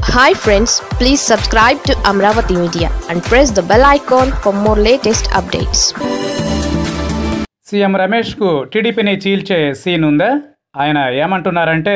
hi friends please subscribe to Amaravati Media and press the bell icon for more latest updates CM రమేష్కు టీడీపీని చీల్చే scene ఉందా ఆయన ఏమంటున్నారంటే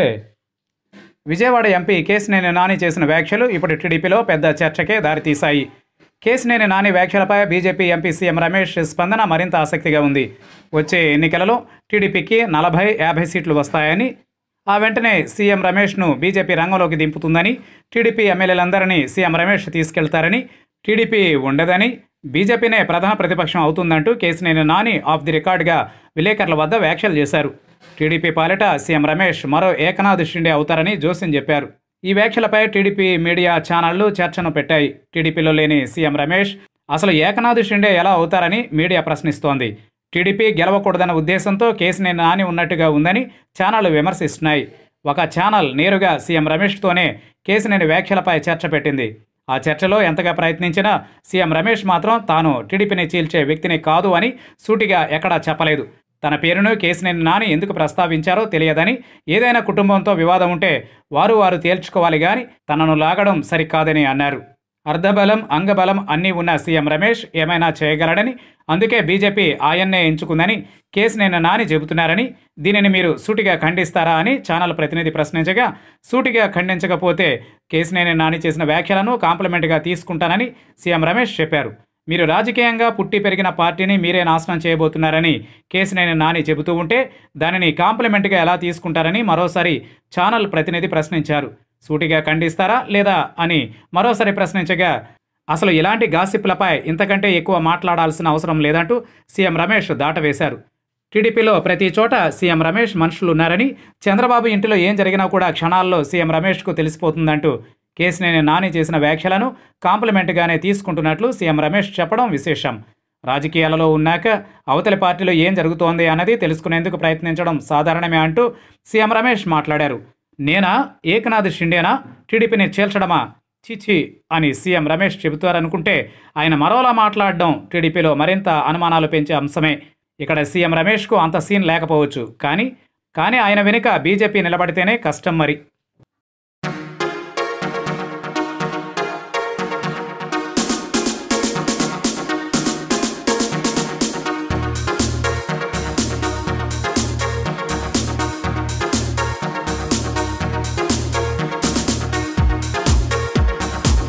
విజయవాడ ఎంపీ కేసినేని నాని చేసిన వ్యాఖ్యలు ఇప్పుడు టీడీపీలో పెద్ద చర్చకే దారితీశాయి కేసినేని నాని వ్యాఖ్యలపై బీజేపీ ఎంపీ సీఎం రమేష్ స్పందన మరింత ఆసక్తిగా ఉంది వచ్చే ఎన్నికలలో టీడీపీకి నలభై యాభై సీట్లు వస్తాయని ఆ వెంటనే సీఎం రమేష్ను బీజేపీ రంగంలోకి దింపుతుందని టీడీపీ ఎమ్మెల్యేలందరినీ సీఎం రమేష్ తీసుకెళ్తారని టీడీపీ ఉండదని బీజేపీనే ప్రధాన ప్రతిపక్షం అవుతుందంటూ కేసినేని నాని ఆఫ్ ది రికార్డుగా విలేకరుల వద్ద వ్యాఖ్యలు చేశారు టీడీపీ పాలిట సీఎం రమేష్ మరో ఏకనాథ్ షిండే అవుతారని జోస్యం చెప్పారు ఈ వ్యాఖ్యలపై టీడీపీ మీడియా ఛానళ్లు చర్చను పెట్టాయి టీడీపీలో లేని సీఎం రమేష్ అసలు ఏకనాథ్ షిండే ఎలా అవుతారని మీడియా ప్రశ్నిస్తోంది టీడీపీ గెలవకూడదన్న ఉద్దేశంతో కేసినేని నాని ఉన్నట్టుగా ఉందని ఛానళ్లు విమర్శిస్తున్నాయి ఒక ఛానల్ నేరుగా సీఎం రమేష్తోనే కేసినేని వ్యాఖ్యలపై చర్చ పెట్టింది ఆ చర్చలో ఎంతగా ప్రయత్నించినా సీఎం రమేష్ మాత్రం తాను టీడీపీని చీల్చే వ్యక్తిని కాదు అని సూటిగా ఎక్కడా చెప్పలేదు తన పేరును కేసినేని నాని ఎందుకు ప్రస్తావించారో తెలియదని ఏదైనా కుటుంబంతో వివాదం ఉంటే వారు వారు తేల్చుకోవాలి గాని తనను లాగడం సరికాదని అన్నారు అర్ధబలం అంగబలం అన్నీ ఉన్న సీఎం రమేష్ ఏమైనా చేయగలడని అందుకే బీజేపీ ఆయన్నే ఎంచుకుందని కేసినేని నాని చెబుతున్నారని దీనిని మీరు సూటిగా ఖండిస్తారా అని ఛానల్ ప్రతినిధి ప్రశ్నించగా సూటిగా ఖండించకపోతే కేసినేని నాని చేసిన వ్యాఖ్యలను కాంప్లిమెంట్గా తీసుకుంటానని సీఎం రమేష్ చెప్పారు మీరు రాజకీయంగా పుట్టి పెరిగిన పార్టీని మీరే నాశనం చేయబోతున్నారని కేసినేని నాని చెబుతూ ఉంటే దానిని కాంప్లిమెంట్గా ఎలా తీసుకుంటారని మరోసారి ఛానల్ ప్రతినిధి ప్రశ్నించారు సూటిగా ఖండిస్తారా లేదా అని మరోసారి ప్రశ్నించగా అసలు ఇలాంటి గాసిప్లపై ఇంతకంటే ఎక్కువ మాట్లాడాల్సిన అవసరం లేదంటూ సీఎం రమేష్ దాటవేశారు టీడీపీలో ప్రతి చోట సీఎం రమేష్ మనుషులు ఉన్నారని చంద్రబాబు ఇంటిలో ఏం జరిగినా కూడా క్షణాల్లో సీఎం రమేష్కు తెలిసిపోతుందంటూ కేసినేని నాని చేసిన వ్యాఖ్యలను కాంప్లిమెంట్గానే తీసుకుంటున్నట్లు సీఎం రమేష్ చెప్పడం విశేషం రాజకీయాలలో ఉన్నాక అవతలి పార్టీలో ఏం జరుగుతోంది అన్నది తెలుసుకునేందుకు ప్రయత్నించడం సాధారణమే అంటూ సీఎం రమేష్ మాట్లాడారు నేనా ఏకనాథ్ షిండేనా టీడీపీని చేల్చడమా చిచి అని సీఎం రమేష్ చెబుతారనుకుంటే ఆయన మరోలా మాట్లాడడం టీడీపీలో మరింత అనుమానాలు పెంచే అంశమే ఇక్కడ సీఎం రమేష్కు అంత సీన్ లేకపోవచ్చు కానీ కానీ ఆయన వెనుక బీజేపీ నిలబడితేనే కష్టం మరి